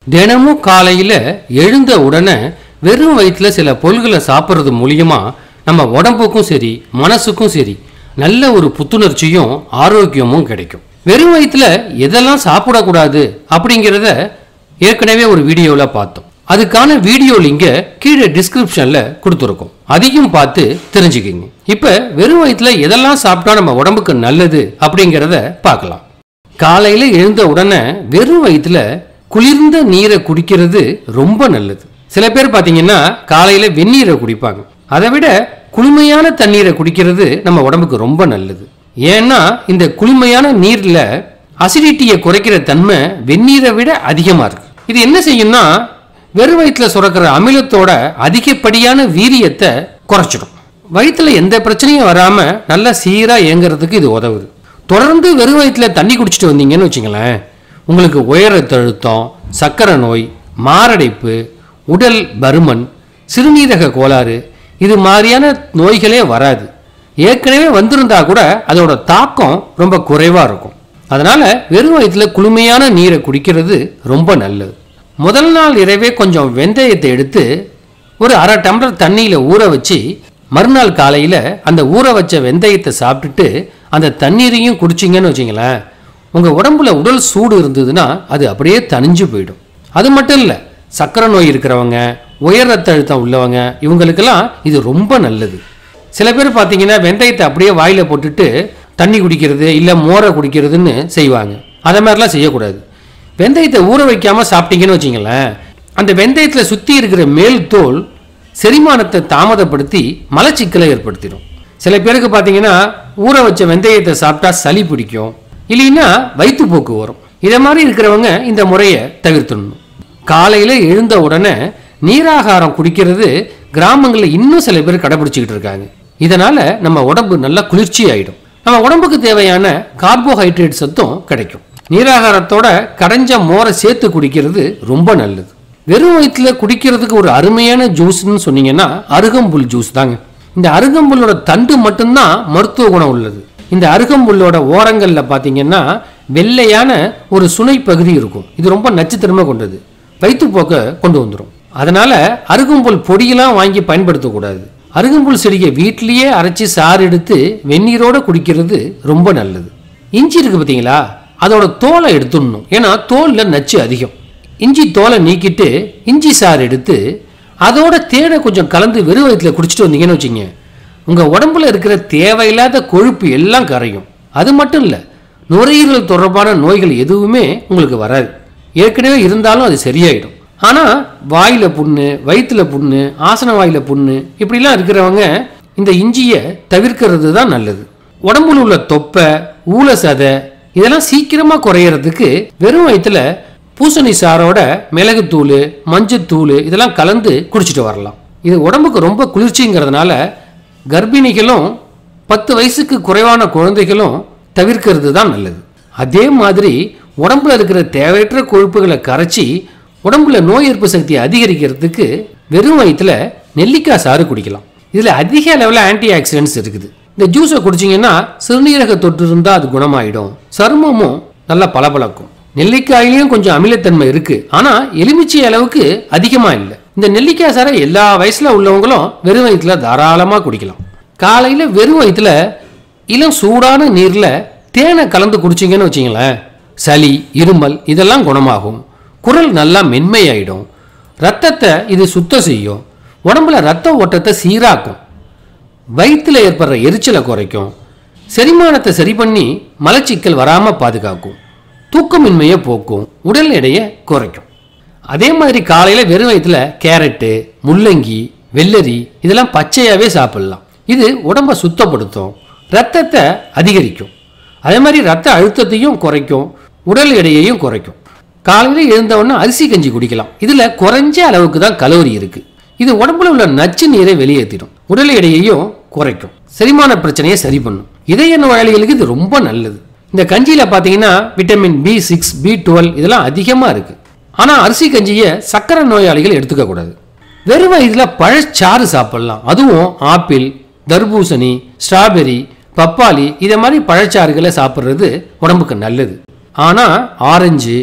தினமும் காலையில் எழுந்த உடனே வெறும் வயிற்றுல சில பொருள்களை சாப்பிட்றது மூலியமா நம்ம உடம்புக்கும் சரி மனசுக்கும் சரி நல்ல ஒரு புத்துணர்ச்சியும் ஆரோக்கியமும் கிடைக்கும் வெறும் வயிற்றுல எதெல்லாம் சாப்பிடக்கூடாது அப்படிங்கிறத ஏற்கனவே ஒரு வீடியோவில் பார்த்தோம் அதுக்கான வீடியோ லிங்கை கீழே டிஸ்கிரிப்ஷனில் கொடுத்துருக்கோம் அதையும் பார்த்து தெரிஞ்சுக்கிங்க இப்போ வெறும் வயிற்றுல எதெல்லாம் சாப்பிட்டா நம்ம உடம்புக்கு நல்லது அப்படிங்கிறத பார்க்கலாம் காலையில் எழுந்த உடனே வெறும் வயிற்றுல குளிர்ந்த நீரை குடிக்கிறது ரொம்ப நல்லது சில பேர் பார்த்தீங்கன்னா காலையில் வெந்நீரை குடிப்பாங்க அதை விட குளுமையான தண்ணீரை குடிக்கிறது நம்ம உடம்புக்கு ரொம்ப நல்லது ஏன்னா இந்த குளுமையான நீரில் அசிடிட்டியை குறைக்கிற தன்மை வெந்நீரை விட அதிகமாக இருக்கு இது என்ன செய்யும்னா வெறும் வயிற்றுல சுரக்கிற அமிலத்தோட அதிகப்படியான வீரியத்தை குறைச்சிடும் வயிற்றுல எந்த பிரச்சனையும் வராமல் நல்லா சீராக இயங்குறதுக்கு இது உதவுது தொடர்ந்து வெறும் வயிற்றுல தண்ணி குடிச்சிட்டு வந்தீங்கன்னு வச்சுங்களேன் உங்களுக்கு உயர் ரத்த அழுத்தம் சர்க்கரை நோய் மாரடைப்பு உடல் பருமன் சிறுநீரக கோளாறு இது மாதிரியான நோய்களே வராது ஏற்கனவே வந்திருந்தா கூட அதோட தாக்கம் ரொம்ப குறைவாக இருக்கும் அதனால வெறும் வயிற்றுல குளுமையான நீரை குடிக்கிறது ரொம்ப நல்லது முதல் நாள் இரவே கொஞ்சம் வெந்தயத்தை எடுத்து ஒரு அரை டம்ளர் தண்ணியில் ஊற வச்சு மறுநாள் காலையில் அந்த ஊற வச்ச வெந்தயத்தை சாப்பிட்டுட்டு அந்த தண்ணீரையும் குடிச்சிங்கன்னு வச்சிங்களேன் உங்கள் உடம்புல உடல் சூடு இருந்ததுன்னா அது அப்படியே தணிஞ்சு போயிடும் அது மட்டும் இல்லை சர்க்கரை நோய் இருக்கிறவங்க உயர் ரத்த அழுத்தம் உள்ளவங்க இவங்களுக்கெல்லாம் இது ரொம்ப நல்லது சில பேர் பார்த்தீங்கன்னா வெந்தயத்தை அப்படியே வாயில் போட்டுட்டு தண்ணி குடிக்கிறது இல்லை மோரை குடிக்கிறதுன்னு செய்வாங்க அதை மாதிரிலாம் செய்யக்கூடாது வெந்தயத்தை ஊற வைக்காம சாப்பிட்டீங்கன்னு வச்சிங்களேன் அந்த வெந்தயத்தில் சுற்றி இருக்கிற மேல் தோல் செரிமானத்தை தாமதப்படுத்தி மலச்சிக்கலை ஏற்படுத்திடும் சில பேருக்கு பார்த்தீங்கன்னா ஊற வச்ச வெந்தயத்தை சாப்பிட்டா சளி பிடிக்கும் இல்லைன்னா வயிற்றுப்போக்கு வரும் இதை மாதிரி இருக்கிறவங்க இந்த முறையை தவிர்த்துடணும் காலையில் எழுந்த உடனே நீராகாரம் குடிக்கிறது கிராமங்களில் இன்னும் சில பேர் கடைபிடிச்சிக்கிட்டு இருக்காங்க இதனால நம்ம உடம்பு நல்லா குளிர்ச்சி ஆயிடும் நம்ம உடம்புக்கு தேவையான கார்போஹைட்ரேட் சத்தும் கிடைக்கும் நீராகாரத்தோட கடைஞ்ச மோரை சேர்த்து குடிக்கிறது ரொம்ப நல்லது வெறும் வயிற்றுல குடிக்கிறதுக்கு ஒரு அருமையான ஜூஸ்னு சொன்னீங்கன்னா அருகம்புல் ஜூஸ் தாங்க இந்த அருகம்புல்லோட தண்டு மட்டும்தான் மருத்துவ குணம் உள்ளது இந்த அருகம்புல்லோட ஓரங்களில் பார்த்தீங்கன்னா வெள்ளையான ஒரு சுனை பகுதி இருக்கும் இது ரொம்ப நச்சுத்தன்மை கொண்டது வயிற்றுப்போக்கை கொண்டு வந்துடும் அதனால அருகம்புல் பொடியெல்லாம் வாங்கி பயன்படுத்தக்கூடாது அருகம்புல் செடியை வீட்டிலேயே அரைச்சி சாறு எடுத்து வெந்நீரோட குடிக்கிறது ரொம்ப நல்லது இஞ்சி இருக்கு பார்த்தீங்களா அதோட தோலை எடுத்துடணும் ஏன்னா தோலில் நச்சு அதிகம் இஞ்சி தோலை நீக்கிட்டு இஞ்சி சாறு எடுத்து அதோட தேனை கொஞ்சம் கலந்து வெறும் வயிற்றுல குடிச்சிட்டு வந்தீங்கன்னு வச்சுங்க உங்கள் உடம்புல இருக்கிற தேவையில்லாத கொழுப்பு எல்லாம் கரையும் அது மட்டும் இல்லை நுரையீரல் தொடர்பான நோய்கள் எதுவுமே உங்களுக்கு வராது ஏற்கனவே இருந்தாலும் அது சரியாயிடும் ஆனால் வாயில் புண்ணு வயிற்றுல புண்ணு ஆசன வாயில் புண்ணு இப்படிலாம் இருக்கிறவங்க இந்த இஞ்சியை தவிர்க்கிறது தான் நல்லது உடம்புல உள்ள தொப்பை ஊல சதை இதெல்லாம் சீக்கிரமாக குறையறதுக்கு வெறும் வயிற்றுல பூசணி சாரோட மிளகுத்தூள் மஞ்சத்தூள் இதெல்லாம் கலந்து குடிச்சிட்டு வரலாம் இது உடம்புக்கு ரொம்ப குளிர்ச்சிங்கிறதுனால கர்ப்பிணிகளும் பத்து வயசுக்கு குறைவான குழந்தைகளும் தவிர்க்கிறது தான் நல்லது அதே மாதிரி உடம்புல இருக்கிற தேவையற்ற கொழுப்புகளை கரைச்சி உடம்புல நோய் எதிர்ப்பு சக்தியை அதிகரிக்கிறதுக்கு வெறும் வயிற்றுல நெல்லிக்காய் சாறு குடிக்கலாம் இதில் அதிக அளவில் ஆன்டி ஆக்சிடென்ட்ஸ் இருக்குது இந்த ஜூஸை குடிச்சிங்கன்னா சிறுநீரக தொற்று இருந்தால் அது குணமாயிடும் சருமமும் நல்லா பளபளக்கும் நெல்லிக்காயிலையும் கொஞ்சம் அமிலத்தன்மை இருக்கு ஆனால் எலுமிச்சை அளவுக்கு அதிகமாக இல்லை இந்த நெல்லிக்காய் சாரை எல்லா வயசில் உள்ளவங்களும் வெறும் வயிற்றுல தாராளமாக குடிக்கலாம் காலையில் வெறும் வயிற்றுல இளம் சூடான நீரில் தேனை கலந்து குடிச்சிங்கன்னு வச்சிங்களேன் சளி இருமல் இதெல்லாம் குணமாகும் குரல் நல்லா மென்மையாயிடும் ரத்தத்தை இது சுத்தம் செய்யும் உடம்புல ரத்த ஓட்டத்தை சீராக்கும் வயிற்றில் ஏற்படுற எரிச்சலை குறைக்கும் செரிமானத்தை சரி பண்ணி மலச்சிக்கல் வராமல் பாதுகாக்கும் தூக்கமின்மையை போக்கும் உடல் எடையை குறைக்கும் அதே மாதிரி காலையில் வெறும் வயிற்றுல கேரட்டு முள்ளங்கி வெள்ளரி இதெல்லாம் பச்சையாகவே சாப்பிடலாம் இது உடம்பை சுத்தப்படுத்தும் ரத்தத்தை அதிகரிக்கும் அதே மாதிரி ரத்த அழுத்தத்தையும் குறைக்கும் உடல் எடையையும் குறைக்கும் காலையில் எழுந்தவுடனே அரிசி கஞ்சி குடிக்கலாம் இதில் குறைஞ்ச அளவுக்கு தான் கலோரி இருக்கு இது உடம்புல உள்ள நச்சு நீரை வெளியேற்றிடும் உடல் எடையையும் குறைக்கும் செரிமான பிரச்சனையை சரி பண்ணும் இதய நோயாளிகளுக்கு இது ரொம்ப நல்லது இந்த கஞ்சியில் பார்த்தீங்கன்னா vitamin B six B twelve இதெல்லாம் அதிகமாக இருக்கு ஆனால் அரிசி கஞ்சியை சக்கரை நோயாளிகள் எடுத்துக்க கூடாது வெறும் வயதில் பழச்சாறு சாப்பிடலாம் அதுவும் ஆப்பிள் தர்பூசணி ஸ்ட்ராபெரி பப்பாளி இதை மாதிரி பழச்சாறுகளை சாப்பிட்றது உடம்புக்கு நல்லது ஆனால் ஆரஞ்சு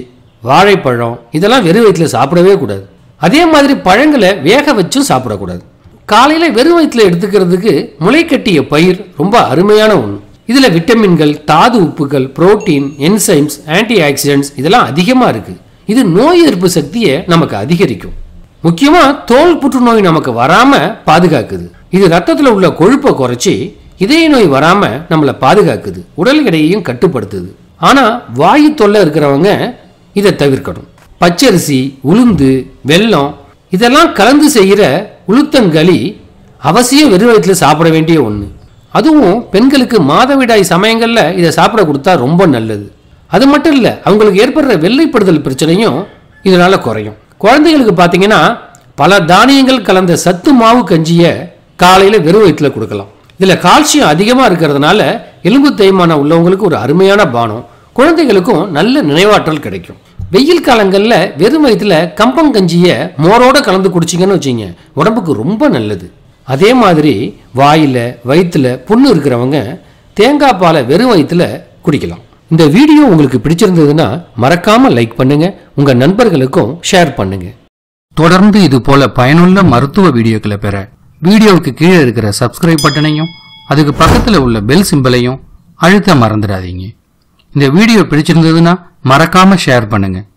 வாழைப்பழம் இதெல்லாம் வெறும் வயிற்றுல சாப்பிடவே கூடாது அதே மாதிரி பழங்களை வேக வச்சும் சாப்பிடக்கூடாது காலையில வெறும் வயிற்றுல எடுத்துக்கிறதுக்கு முளைக்கட்டிய பயிர் ரொம்ப அருமையான ஒன்று இதுல விட்டமின்கள் தாது உப்புகள் புரோட்டீன் என்சைம்ஸ் ஆன்டி ஆக்சிடென்ட்ஸ் இதெல்லாம் அதிகமா இருக்கு இது நோய் எதிர்ப்பு சக்தியை நமக்கு அதிகரிக்கும் முக்கியமா தோல் புற்றுநோய் நமக்கு வராம பாதுகாக்குது இது ரத்தத்துல உள்ள கொழுப்பை குறைச்சி இதய நோய் வராம நம்மளை பாதுகாக்குது உடல் எடையையும் கட்டுப்படுத்துது ஆனா வாயு தொல்லை இருக்கிறவங்க இதை தவிர்க்கணும் பச்சரிசி உளுந்து வெல்லம் இதெல்லாம் கலந்து செய்கிற உளுத்தங்களி அவசியம் வெறும் வயிற்றுல சாப்பிட வேண்டிய ஒன்று அதுவும் பெண்களுக்கு மாதவிடாய் சமயங்கள்ல இதை சாப்பிட கொடுத்தா ரொம்ப நல்லது அது மட்டும் இல்லை அவங்களுக்கு ஏற்படுற வெள்ளைப்படுதல் பிரச்சனையும் இதனால குறையும் குழந்தைகளுக்கு பார்த்தீங்கன்னா பல தானியங்கள் கலந்த சத்து மாவு கஞ்சியை காலையில் வெறும் வயிற்றுல கொடுக்கலாம் இதில் கால்சியம் அதிகமாக இருக்கிறதுனால எலும்பு தேய்மானம் உள்ளவங்களுக்கு ஒரு அருமையான பானம் குழந்தைகளுக்கும் நல்ல நினைவாற்றல் கிடைக்கும் வெயில் காலங்களில் வெறும் வயிற்றுல கம்பங்கஞ்சியை மோரோட கலந்து குடிச்சிங்கன்னு வச்சிங்க உடம்புக்கு ரொம்ப நல்லது அதே மாதிரி வாயில் வயிற்றுல புண்ணு இருக்கிறவங்க தேங்காய் பாலை வெறும் வயிற்றுல குடிக்கலாம் இந்த வீடியோ உங்களுக்கு பிடிச்சிருந்ததுன்னா மறக்காம லைக் பண்ணுங்க உங்க நண்பர்களுக்கும் ஷேர் பண்ணுங்க தொடர்ந்து இது போல பயனுள்ள மருத்துவ வீடியோக்களை பெற வீடியோவுக்கு கீழே இருக்கிற சப்ஸ்கிரைப் பட்டனையும் அதுக்கு பக்கத்தில் உள்ள பெல் சிம்பலையும் அழுத்த மறந்துடாதீங்க இந்த வீடியோ பிடிச்சிருந்ததுன்னா மறக்காம ஷேர் பண்ணுங்க